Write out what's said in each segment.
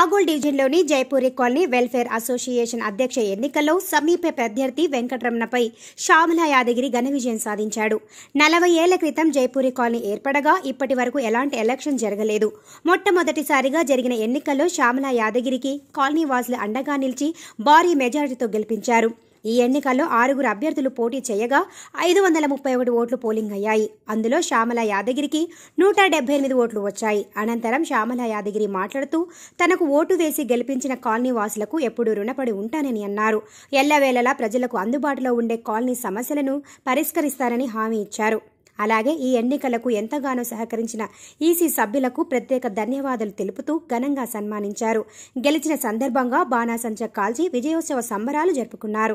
నాగోల్ డివిజన్లోని Jaipuri colony welfare association అధ్యక్ష ఎన్నికల్లో సమీప ప్రత్యర్థి వెంకటరమణపై శ్యామల యాదగిరి ఘన విజయం సాధించాడు నలభై ఏళ్ల క్రితం జైపూరి కాలనీ ఏర్పడగా ఇప్పటి వరకు ఎలాంటి ఎలక్షన్ జరగలేదు మొట్టమొదటిసారిగా జరిగిన ఎన్నికల్లో శ్యామల యాదగిరికి కాలనీ వాసులు అండగా నిలిచి భారీ మెజారిటీతో గెలిపించారు ఈ ఎన్నికల్లో ఆరుగురు అభ్యర్థులు పోటీ చేయగా ఐదు వందల ముప్పై ఒకటి ఓట్లు పోలింగ్ అయ్యాయి అందులో శ్యామల యాదగిరికి నూట డెబ్బై ఎనిమిది ఓట్లు వచ్చాయి అనంతరం శ్యామల యాదగిరి మాట్లాడుతూ తనకు ఓటు వేసి గెలిపించిన కాలనీ వాసులకు ఎప్పుడూ రుణపడి ఉంటానని అన్నారు ఎల్లవేళలా ప్రజలకు అందుబాటులో ఉండే కాలనీ సమస్యలను పరిష్కరిస్తారని హామీ ఇచ్చారు అలాగే ఈ ఎన్నికలకు ఎంతగానో సహకరించిన ఈసీ సభ్యులకు ప్రత్యేక ధన్యవాదాలు తెలుపుతూ ఘనంగా సన్మానించారు గెలిచిన సందర్భంగా బాణాసంచ కాల్చి విజయోత్సవ సంబరాలు జరుపుకున్నారు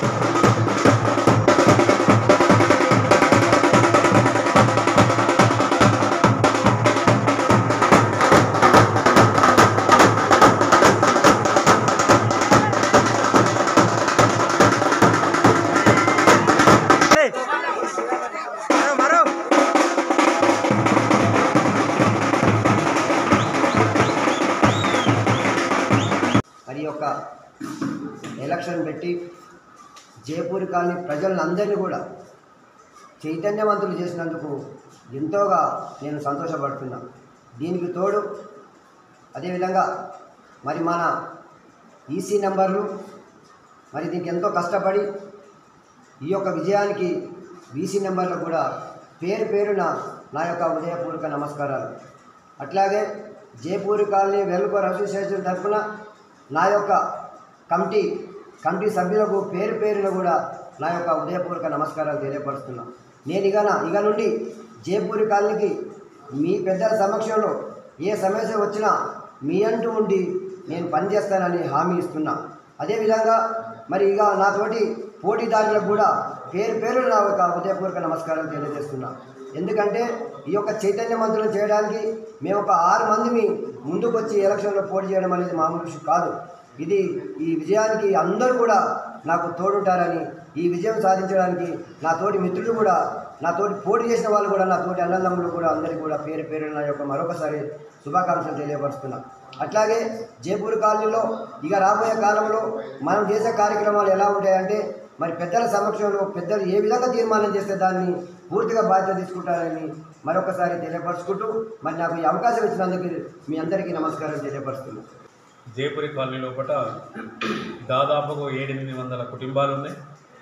Hey! Maro, Maro! మరి యొక్క ఎలక్షన్ పెట్టి జయపూర్ కాలనీ ప్రజలందరినీ కూడా చైతన్యవంతులు చేసినందుకు ఎంతోగా నేను సంతోషపడుతున్నా దీనికి తోడు అదేవిధంగా మరి మన ఈసీ నెంబర్లు మరి దీనికి ఎంతో కష్టపడి ఈ యొక్క విజయానికి వీసీ నెంబర్లు కూడా పేరు పేరున నా యొక్క ఉదయపూర్వక నమస్కారాలు అట్లాగే జయపూర్ కాలనీ వెల్ఫేర్ అసోసియేషన్ తరఫున నా యొక్క కమిటీ కమిటీ సభ్యులకు పేరు పేరున కూడా నా యొక్క ఉదయపూర్వక నమస్కారాలు తెలియపరుస్తున్నా నేను ఇక నా- ఇక నుండి జయపూర్ కాలనీకి మీ పెద్దల సమక్షంలో ఏ సమస్య వచ్చినా మీ అంటూ ఉండి నేను పనిచేస్తానని హామీ ఇస్తున్నా అదేవిధంగా మరి ఇక నాతోటి పోటీదారులకు కూడా పేరు పేరు నా యొక్క ఉదయపూర్వక నమస్కారాలు తెలియజేస్తున్నా ఎందుకంటే ఈ యొక్క చైతన్యవంతులను చేయడానికి మేము ఒక ఆరు మందిని ముందుకు వచ్చి ఎలక్షన్లో పోటీ చేయడం అనేది మామూలు విషయం కాదు ఇది ఈ విజయానికి అందరూ కూడా నాకు తోడుంటారని ఈ విజయం సాధించడానికి నా తోటి మిత్రులు కూడా నా తోటి పోటీ చేసిన వాళ్ళు కూడా నా తోటి అన్నదమ్ములు కూడా అందరికీ కూడా పేరు పేరు నా యొక్క మరొకసారి శుభాకాంక్షలు తెలియపరుస్తున్నా అట్లాగే జయపూర్ కాలనీలో ఇక రాబోయే కాలంలో మనం చేసే కార్యక్రమాలు ఎలా ఉంటాయంటే మరి పెద్దల సమక్షంలో పెద్దలు ఏ విధంగా తీర్మానం చేస్తే దాన్ని పూర్తిగా బాధ్యత తీసుకుంటారని మరొకసారి తెలియపరుచుకుంటూ మరి నాకు ఈ అవకాశం ఇచ్చినందుకు మీ అందరికీ నమస్కారం తెలియపరుస్తున్నాను జయపురి కాలనీ లోపల దాదాపుగా ఏడెనిమిది వందల కుటుంబాలు ఉన్నాయి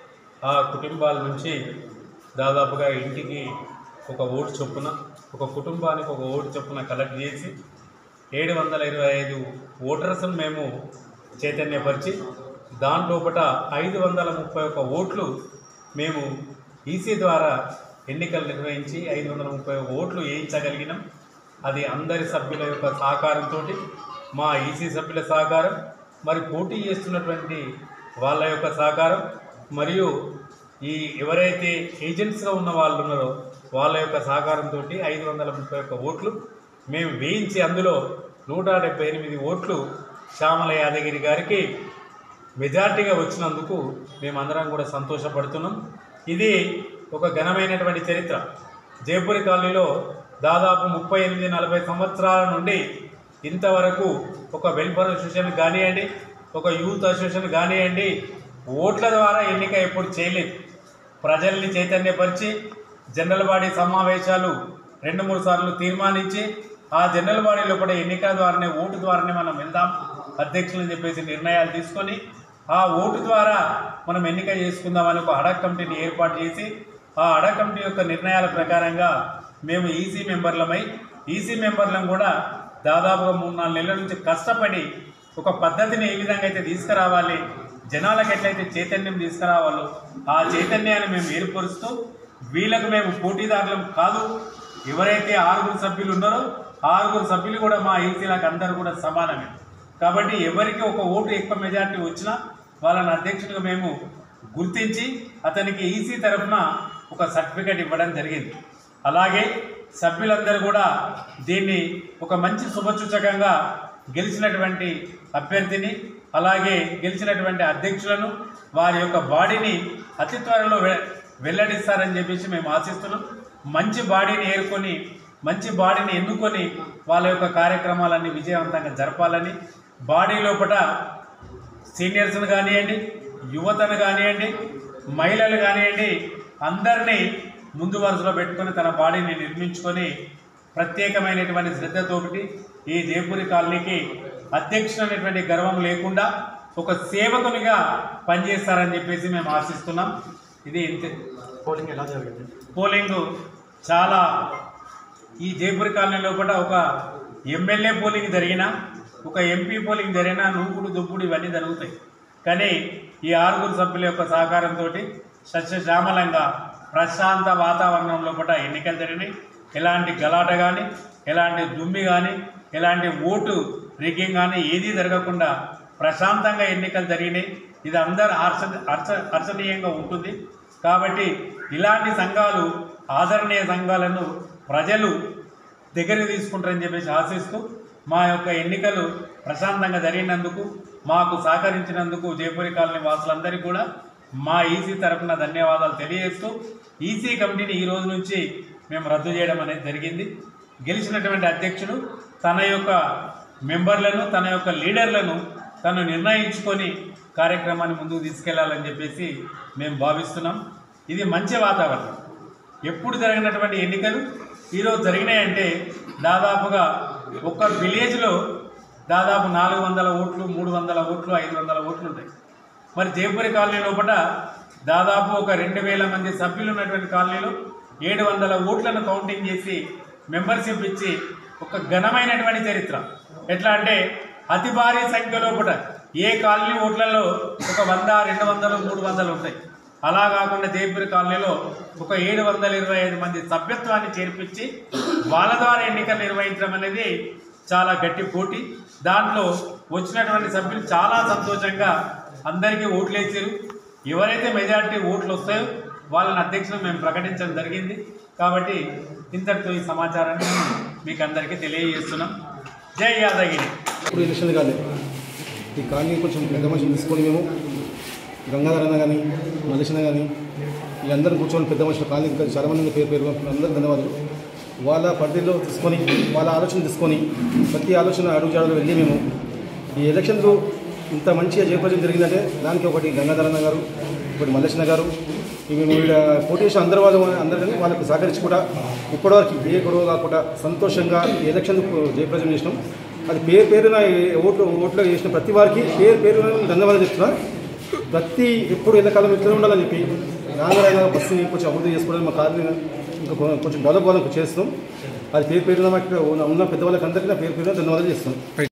ఆ కుటుంబాల నుంచి దాదాపుగా ఇంటికి ఒక ఓటు చొప్పున ఒక కుటుంబానికి ఒక ఓటు చొప్పున కలెక్ట్ చేసి ఏడు వందల ఇరవై ఐదు ఓటర్స్ని మేము చైతన్యపరిచి దాని లోపల ఐదు వందల ముప్పై ఒక్క ఓట్లు మేము ఈసీ ద్వారా ఎన్నికలు నిర్వహించి ఐదు వందల ముప్పై ఒక్క ఓట్లు వేయించగలిగినాం అది అందరి సభ్యుల యొక్క సహకారంతో మా ఈసీ సభ్యుల సహకారం మరి పోటీ చేస్తున్నటువంటి వాళ్ళ యొక్క సహకారం మరియు ఈ ఎవరైతే ఏజెంట్స్గా ఉన్న వాళ్ళు ఉన్నారో వాళ్ళ యొక్క సహకారంతో ఐదు వందల ముప్పై ఒక్క ఓట్లు మేము వేయించి అందులో నూట డెబ్బై ఎనిమిది ఓట్లు శ్యామల యాదగిరి గారికి మెజార్టీగా వచ్చినందుకు మేమందరం కూడా సంతోషపడుతున్నాం ఇది ఒక ఘనమైనటువంటి చరిత్ర జయపురి కాలనీలో దాదాపు ముప్పై ఎనిమిది నలభై సంవత్సరాల నుండి ఇంతవరకు ఒక వెల్ఫేర్ అసోసియేషన్ కానివ్వండి ఒక యూత్ అసోసియేషన్ కానివ్వండి ఓట్ల ద్వారా ఎన్నిక ఎప్పుడు చేయలేదు ప్రజల్ని చైతన్యపరిచి జనరల్ బాడీ సమావేశాలు రెండు మూడు సార్లు తీర్మానించి ఆ జనరల్ బాడీ లోపల ఎన్నికల ద్వారానే ఓటు ద్వారానే మనం వెళ్దాం అధ్యక్షులని చెప్పేసి నిర్ణయాలు తీసుకొని ఆ ఓటు ద్వారా మనం ఎన్నిక చేసుకుందామని ఒక అడక్ కమిటీని ఏర్పాటు చేసి ఆ అడక్ కమిటీ యొక్క నిర్ణయాల ప్రకారంగా మేము ఈసీ మెంబర్లమై ఈసీ మెంబర్లను కూడా దాదాపుగా మూడు నాలుగు నెలల నుంచి కష్టపడి ఒక పద్ధతిని ఏ విధంగా అయితే తీసుకురావాలి జనాలకు ఎట్లయితే చైతన్యం తీసుకురావాలో ఆ చైతన్యాన్ని మేము ఏర్పరుస్తూ వీళ్ళకు మేము పోటీదారులం కాదు ఎవరైతే ఆరుగురు సభ్యులు ఉన్నారో ఆరుగురు సభ్యులు కూడా మా ఈసీలకు అందరూ కూడా సమానమే కాబట్టి ఎవరికి ఒక ఓటు ఎక్కువ మెజార్టీ వచ్చినా వాళ్ళని అధ్యక్షుడిగా మేము గుర్తించి అతనికి ఈసీ తరఫున ఒక సర్టిఫికేట్ ఇవ్వడం జరిగింది అలాగే సభ్యులందరూ కూడా దీన్ని ఒక మంచి శుభసూచకంగా గెలిచినటువంటి అభ్యర్థిని అలాగే గెలిచినటువంటి అధ్యక్షులను వారి యొక్క బాడీని అతి త్వరలో వె- వెల్లడిస్తారని చెప్పేసి మేము ఆశిస్తున్నాం మంచి బాడీని ఏరుకొని మంచి బాడీని ఎన్నుకొని వాళ్ళ యొక్క కార్యక్రమాలన్నీ విజయవంతంగా జరపాలని బాడీ లోపల సీనియర్స్ను కానివ్వండి యువతను కానివ్వండి మహిళలు కానివ్వండి అందరినీ ముందు వరుసలో పెట్టుకొని తన బాడీని నిర్మించుకొని ప్రత్యేకమైనటువంటి శ్రద్ధతోటి ఈ జయపూరి కాలనీకి అధ్యక్షుడైనటువంటి గర్వం లేకుండా ఒక సేవకునిగా పనిచేస్తారని చెప్పేసి మేము ఆశిస్తున్నాం ఇది ఇంతే పోలింగ్ ఎలా జరిగింది పోలింగ్ చాలా ఈ జైపూర్ కాలనీ లోపల ఒక ఎమ్మెల్యే పోలింగ్ జరిగినా ఒక ఎంపీ పోలింగ్ జరిగినా నూకుడు దుప్పుడు ఇవన్నీ జరుగుతాయి కానీ ఈ ఆరుగురు సభ్యుల యొక్క సహకారంతో సస్యశ్యామలంగా ప్రశాంత వాతావరణం లోపల ఎన్నికలు జరిగినాయి ఎలాంటి గలాట కానీ ఎలాంటి దుమ్మి కానీ ఎలాంటి ఓటు రిగ్గింగ్ కానీ ఏదీ జరగకుండా ప్రశాంతంగా ఎన్నికలు జరిగినాయి ఇది అందరు హర్ష హర్ష హర్షణీయంగా ఉంటుంది కాబట్టి ఇలాంటి సంఘాలు ఆదరణీయ సంఘాలను ప్రజలు దగ్గర తీసుకుంటారని చెప్పేసి ఆశిస్తూ మా యొక్క ఎన్నికలు ప్రశాంతంగా జరిగినందుకు మాకు సహకరించినందుకు జయపురి కాలనీ వాసులందరికీ కూడా మా ఈసీ తరఫున ధన్యవాదాలు తెలియజేస్తూ ఈసీ కమిటీని ఈ రోజు నుంచి మేము రద్దు చేయడం అనేది జరిగింది గెలిచినటువంటి అధ్యక్షుడు తన యొక్క మెంబర్లను తన యొక్క లీడర్లను తను నిర్ణయించుకొని కార్యక్రమాన్ని ముందుకు తీసుకెళ్లాలని చెప్పేసి మేము భావిస్తున్నాం ఇది మంచి వాతావరణం ఎప్పుడు జరిగినటువంటి ఎన్నికలు ఈరోజు జరిగినాయంటే దాదాపుగా ఒక్క విలేజ్లో దాదాపు నాలుగు వందల ఓట్లు మూడు వందల ఓట్లు ఐదు వందల ఓట్లు ఉంటాయి మరి జయపురి కాలనీ లోపల దాదాపు ఒక రెండు వేల మంది సభ్యులు ఉన్నటువంటి కాలనీలో ఏడు వందల ఓట్లను కౌంటింగ్ చేసి మెంబర్షిప్ ఇచ్చి ఒక ఘనమైనటువంటి చరిత్ర ఎట్లా అంటే అతి భారీ సంఖ్య లోపల ఏ కాలనీ ఓట్లలో ఒక వంద రెండు వందలు మూడు వందలు ఉంటాయి అలా కాకుండా జయపూర్ కాలనీలో ఒక ఏడు వందల ఇరవై ఐదు మంది సభ్యత్వాన్ని చేర్పించి వాళ్ళ ద్వారా ఎన్నికలు నిర్వహించడం అనేది చాలా గట్టి పోటీ దాంట్లో వచ్చినటువంటి సభ్యులు చాలా సంతోషంగా అందరికీ ఓట్లు వేసారు ఎవరైతే మెజారిటీ ఓట్లు వస్తాయో వాళ్ళని అధ్యక్షులు మేము ప్రకటించడం జరిగింది కాబట్టి ఇంతటితో ఈ సమాచారాన్ని మీకు అందరికీ తెలియజేస్తున్నాం జై యాదగిరి ఇప్పుడు ఎలక్షన్ కాలే ఈ కాలనీ కొంచెం పెద్ద మనుషులు తీసుకొని మేము గంగాధర్ అన్న కానీ మలేషన్న కానీ వీళ్ళందరూ కూర్చొని పెద్ద మనుషులు కాలనీ ఇంకా చాలా మంది పేరు పేరు అందరూ ధన్యవాదాలు వాళ్ళ పరిధిలో తీసుకొని వాళ్ళ ఆలోచన తీసుకొని ప్రతి ఆలోచన అడుగుజాడలో వెళ్ళి మేము ఈ ఎలక్షన్లు ఇంత మంచిగా జయప్రజం జరిగిందంటే దానికి ఒకటి గంగాధర్ అన్న గారు ఒకటి మల్లేషన్న గారు ఇవి మేము ఇక్కడ పోటీ చేసిన అందరి వాళ్ళు అందరూ కానీ వాళ్ళకు సహకరించి కూడా ఇప్పటివరకు ఏ గొడవ కాకుండా సంతోషంగా ఈ ఎలక్షన్ జయప్రజం చేసినాం అది పేరు పేరున ఏ- ఓట్లు ఓట్లు చేసిన ప్రతి వారికి పేరు పేరున ధన్యవాదాలు చెప్తున్నా ప్రతి ఎప్పుడు ఎంతకాలం ఇట్లా ఉండాలని చెప్పి రాంగరాయన బస్సుని కొంచెం అభివృద్ధి చేసుకోవడం మా కార్ని ఇంకా కొ- కొంచెం డెవలప్ అవ్వాలని చేస్తున్నాం అది పేరు పేరున మాకు ఉన్న పెద్దవాళ్ళకి అందరికీ నా పేరు పేరున ధన్యవాదాలు చేస్తున్నాం